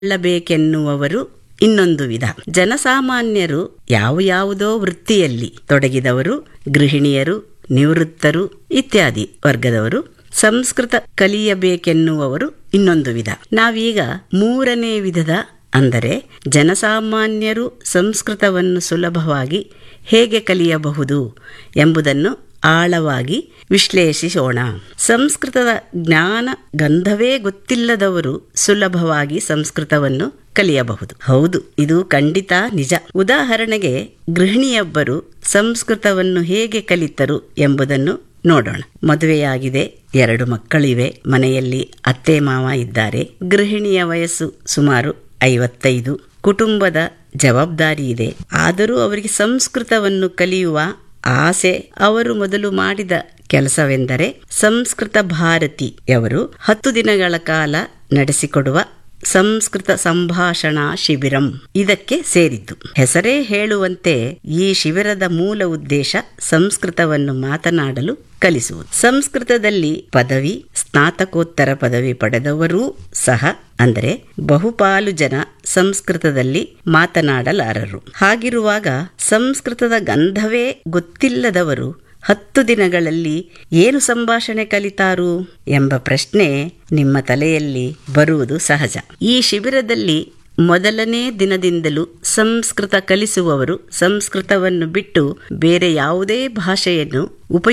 ಕೊಳ್ಳಬೇಕೆನ್ನುವವರು ಇನ್ನೊಂದು ವಿಧ ಜನಸಾಮಾನ್ಯರು ಯಾವ ಯಾವುದೋ ವೃತ್ತಿಯಲ್ಲಿ ತೊಡಗಿದವರು ಗೃಹಿಣಿಯರು ನಿವೃತ್ತರು ಇತ್ಯಾದಿ ವರ್ಗದವರು ಸಂಸ್ಕೃತ ಕಲಿಯಬೇಕೆನ್ನುವವರು ಇನ್ನೊಂದು ವಿಧ ನಾವೀಗ ಮೂರನೇ ವಿಧದ ಅಂದರೆ ಜನಸಾಮಾನ್ಯರು ಸಂಸ್ಕೃತವನ್ನು ಸುಲಭವಾಗಿ ಹೇಗೆ ಕಲಿಯಬಹುದು ಎಂಬುದನ್ನು ಆಳವಾಗಿ ವಿಶ್ಲೇಷಿಸೋಣ ಸಂಸ್ಕೃತದ ಜ್ಞಾನ ಗಂಧವೇ ಗೊತ್ತಿಲ್ಲದವರು ಸುಲಭವಾಗಿ ಸಂಸ್ಕೃತವನ್ನು ಕಲಿಯಬಹುದು ಹೌದು ಇದು ಖಂಡಿತ ನಿಜ ಉದಾಹರಣೆಗೆ ಗೃಹಿಣಿಯೊಬ್ಬರು ಸಂಸ್ಕೃತವನ್ನು ಹೇಗೆ ಕಲಿತರು ಎಂಬುದನ್ನು ನೋಡೋಣ ಮದುವೆಯಾಗಿದೆ ಎರಡು ಮಕ್ಕಳಿವೆ ಮನೆಯಲ್ಲಿ ಅತ್ತೆ ಮಾವ ಇದ್ದಾರೆ ಗೃಹಿಣಿಯ ವಯಸ್ಸು ಸುಮಾರು ಐವತ್ತೈದು ಕುಟುಂಬದ ಜವಾಬ್ದಾರಿ ಇದೆ ಆದರೂ ಅವರಿಗೆ ಸಂಸ್ಕೃತವನ್ನು ಕಲಿಯುವ ಆಸೆ ಅವರು ಮೊದಲು ಮಾಡಿದ ಕೆಲಸವೆಂದರೆ ಸಂಸ್ಕೃತ ಭಾರತಿಯವರು ಹತ್ತು ದಿನಗಳ ಕಾಲ ನಡೆಸಿಕೊಡುವ ಸಂಸ್ಕೃತ ಸಂಭಾಷಣಾ ಶಿಬಿರಂ ಇದಕ್ಕೆ ಸೇರಿದ್ದು ಹೆಸರೇ ಹೇಳುವಂತೆ ಈ ಶಿಬಿರದ ಮೂಲ ಉದ್ದೇಶ ಸಂಸ್ಕೃತವನ್ನು ಮಾತನಾಡಲು ಕಲಿಸುವುದು ಸಂಸ್ಕೃತದಲ್ಲಿ ಪದವಿ ಸ್ನಾತಕೋತ್ತರ ಪದವಿ ಪಡೆದವರೂ ಸಹ ಅಂದರೆ ಬಹುಪಾಲು ಜನ ಸಂಸ್ಕೃತದಲ್ಲಿ ಮಾತನಾಡಲಾರರು ಹಾಗಿರುವಾಗ ಸಂಸ್ಕೃತದ ಗಂಧವೇ ಗೊತ್ತಿಲ್ಲದವರು ಹತ್ತು ದಿನಗಳಲ್ಲಿ ಏನು ಸಂಭಾಷಣೆ ಕಲಿತಾರು ಎಂಬ ಪ್ರಶ್ನೆ ನಿಮ್ಮ ತಲೆಯಲ್ಲಿ ಬರುವುದು ಸಹಜ ಈ ಶಿಬಿರದಲ್ಲಿ ಮೊದಲನೇ ದಿನದಿಂದಲೂ ಸಂಸ್ಕೃತ ಕಲಿಸುವವರು ಸಂಸ್ಕೃತವನ್ನು ಬಿಟ್ಟು ಬೇರೆ ಯಾವುದೇ ಭಾಷೆಯನ್ನು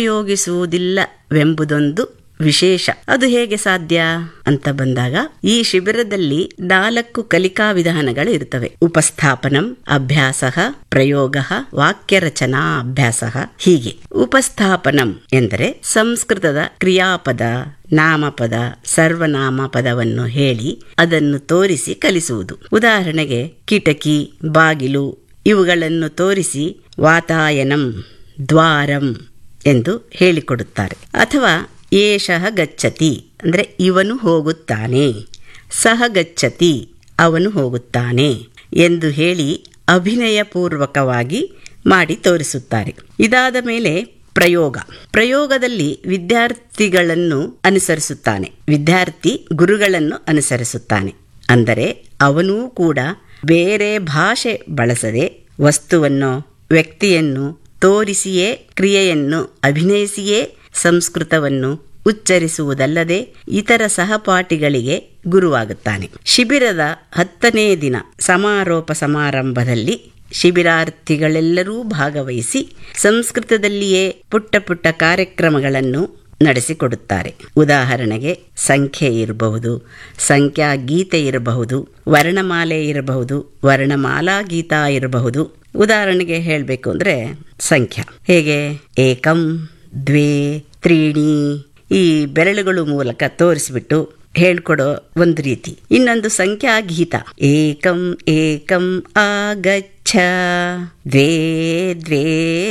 ಉಪಯೋಗಿಸುವುದಿಲ್ಲವೆಂಬುದೊಂದು ವಿಶೇಷ ಅದು ಹೇಗೆ ಸಾಧ್ಯ ಅಂತ ಬಂದಾಗ ಈ ಶಿಬಿರದಲ್ಲಿ ನಾಲ್ಕು ಕಲಿಕಾ ವಿಧಾನಗಳು ಇರುತ್ತವೆ ಉಪಸ್ಥಾಪನಂ ಅಭ್ಯಾಸ ಪ್ರಯೋಗ ವಾಕ್ಯರಚನಾ ಅಭ್ಯಾಸ ಹೀಗೆ ಉಪಸ್ಥಾಪನಂ ಎಂದರೆ ಸಂಸ್ಕೃತದ ಕ್ರಿಯಾಪದ ನಾಮಪದ ಸರ್ವನಾಮ ಪದವನ್ನು ಹೇಳಿ ಅದನ್ನು ತೋರಿಸಿ ಕಲಿಸುವುದು ಉದಾಹರಣೆಗೆ ಕಿಟಕಿ ಬಾಗಿಲು ಇವುಗಳನ್ನು ತೋರಿಸಿ ವಾತಾಯನಂ ದ್ವಾರಂ ಎಂದು ಹೇಳಿಕೊಡುತ್ತಾರೆ ಅಥವಾ ಏಷಃ ಗಚ್ಚತಿ ಅಂದರೆ ಇವನು ಹೋಗುತ್ತಾನೆ ಸಹ ಗಚ್ಚತಿ ಅವನು ಹೋಗುತ್ತಾನೆ ಎಂದು ಹೇಳಿ ಅಭಿನಯಪೂರ್ವಕವಾಗಿ ಮಾಡಿ ತೋರಿಸುತ್ತಾರೆ ಇದಾದ ಮೇಲೆ ಪ್ರಯೋಗ ಪ್ರಯೋಗದಲ್ಲಿ ವಿದ್ಯಾರ್ಥಿಗಳನ್ನು ಅನುಸರಿಸುತ್ತಾನೆ ವಿದ್ಯಾರ್ಥಿ ಗುರುಗಳನ್ನು ಅನುಸರಿಸುತ್ತಾನೆ ಅಂದರೆ ಅವನೂ ಕೂಡ ಬೇರೆ ಭಾಷೆ ಬಳಸದೆ ವಸ್ತುವನ್ನು ವ್ಯಕ್ತಿಯನ್ನು ತೋರಿಸಿಯೇ ಕ್ರಿಯೆಯನ್ನು ಅಭಿನಯಿಸಿಯೇ ಸಂಸ್ಕೃತವನ್ನು ಉಚ್ಚರಿಸುವುದಲ್ಲದೆ ಇತರ ಸಹಪಾಠಿಗಳಿಗೆ ಗುರುವಾಗುತ್ತಾನೆ ಶಿಬಿರದ ಹತ್ತನೇ ದಿನ ಸಮಾರೋಪ ಸಮಾರಂಭದಲ್ಲಿ ಶಿಬಿರಾರ್ಥಿಗಳೆಲ್ಲರೂ ಭಾಗವಹಿಸಿ ಸಂಸ್ಕೃತದಲ್ಲಿಯೇ ಪುಟ್ಟ ಪುಟ್ಟ ಕಾರ್ಯಕ್ರಮಗಳನ್ನು ನಡೆಸಿಕೊಡುತ್ತಾರೆ ಉದಾಹರಣೆಗೆ ಸಂಖ್ಯೆ ಇರಬಹುದು ಸಂಖ್ಯಾ ಗೀತೆ ಇರಬಹುದು ವರ್ಣಮಾಲೆ ಇರಬಹುದು ವರ್ಣಮಾಲಾ ಗೀತಾ ಇರಬಹುದು ಉದಾಹರಣೆಗೆ ಹೇಳಬೇಕು ಅಂದರೆ ಸಂಖ್ಯಾ ಹೇಗೆ ಏಕಂ ದ್ವೇ ತ್ರೀಣಿ ಈ ಬೆರಳುಗಳು ಮೂಲಕ ತೋರಿಸ್ಬಿಟ್ಟು ಹೇಳ್ಕೊಡೋ ಒಂದು ರೀತಿ ಇನ್ನೊಂದು ಸಂಖ್ಯಾ ಗೀತ ಏಕಂ ಏಕಂ ಆಗಚ್ಛ ದ್ವೇ ದ್ವೇ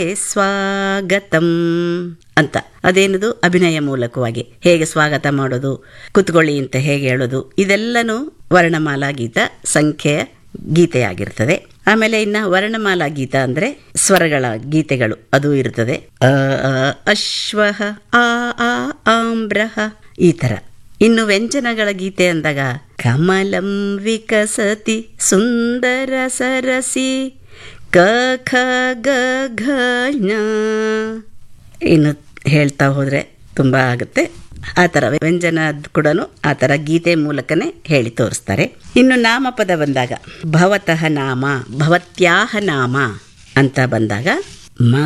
ಸ್ವಾಗತಂ ಅಂತ ಅದೇನದು ಅಭಿನಯ ಮೂಲಕವಾಗಿ ಹೇಗೆ ಸ್ವಾಗತ ಮಾಡೋದು ಕುತ್ಕೊಳ್ಳಿ ಅಂತ ಹೇಗೆ ಹೇಳೋದು ಇದೆಲ್ಲನೂ ವರ್ಣಮಾಲಾ ಗೀತ ಸಂಖ್ಯೆಯ ಗೀತೆಯಾಗಿರ್ತದೆ ಆಮೇಲೆ ಇನ್ನ ವರ್ಣಮಾಲಾ ಗೀತ ಅಂದ್ರೆ ಸ್ವರಗಳ ಗೀತೆಗಳು ಅದು ಇರುತ್ತದೆ ಅ ಅಶ್ವ ಆ ಆ ಆಮ್ರಹ ಈ ತರ ಇನ್ನು ವ್ಯಂಜನಗಳ ಗೀತೆ ಅಂದಾಗ ಕಮಲಂ ವಿಕಸತಿ ಸುಂದರ ಸರಸಿ ಕ ಖ ಗ ಘ ಞ ಇನ್ನು ಹೇಳ್ತಾ ಹೋದ್ರೆ ತುಂಬಾ ಆಗುತ್ತೆ ಆ ಥರ ವ್ಯಂಜನ ಕೂಡ ಆ ಥರ ಗೀತೆ ಮೂಲಕನೇ ಹೇಳಿ ತೋರಿಸ್ತಾರೆ ಇನ್ನು ನಾಮಪದ ಬಂದಾಗ ಭವತಃ ನಾಮ ಭವತ್ಯಾಹ ನಾಮ ಅಂತ ಬಂದಾಗ ಮ